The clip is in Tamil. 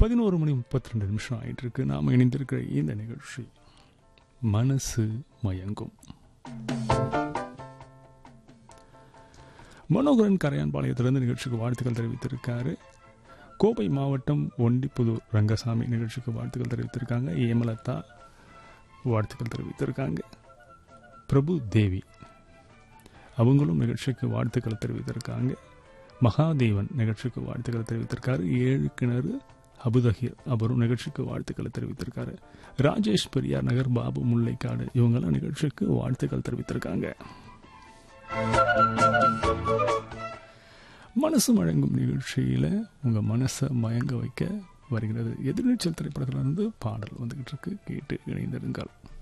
பதினோரு மணி முப்பத்தி ரெண்டு நிமிஷம் ஆயிட்டு இருக்கு நாம் இணைந்திருக்கிற இந்த நிகழ்ச்சி மனசு மயங்கும் மனோகரன் கரையான்பாளையத்திலிருந்து நிகழ்ச்சிக்கு வாழ்த்துக்கள் தெரிவித்திருக்காரு கோவை மாவட்டம் ஒண்டிப்புதூர் ரங்கசாமி நிகழ்ச்சிக்கு வாழ்த்துக்கள் தெரிவித்திருக்காங்க ஏமலதா வாழ்த்துக்கள் தெரிவித்திருக்காங்க பிரபு தேவி அவங்களும் நிகழ்ச்சிக்கு வாழ்த்துக்கள் தெரிவித்திருக்காங்க மகாதேவன் நிகழ்ச்சிக்கு வாழ்த்துக்களை தெரிவித்திருக்காரு ஏழு கிணறு அபுதஹீர் அவரும் நிகழ்ச்சிக்கு வாழ்த்துக்களை தெரிவித்திருக்காரு ராஜேஷ் பெரியார் நகர் பாபு முல்லைக்காடு இவங்கெல்லாம் நிகழ்ச்சிக்கு வாழ்த்துக்கள் தெரிவித்திருக்காங்க மனசு வழங்கும் நிகழ்ச்சியில் உங்கள் மனசை மயங்க வைக்க வருகிறது எதிர்நீச்சல் திரைப்படத்துல இருந்து பாடல் வந்துகிட்டு இருக்கு கேட்டு இணைந்திருங்கள்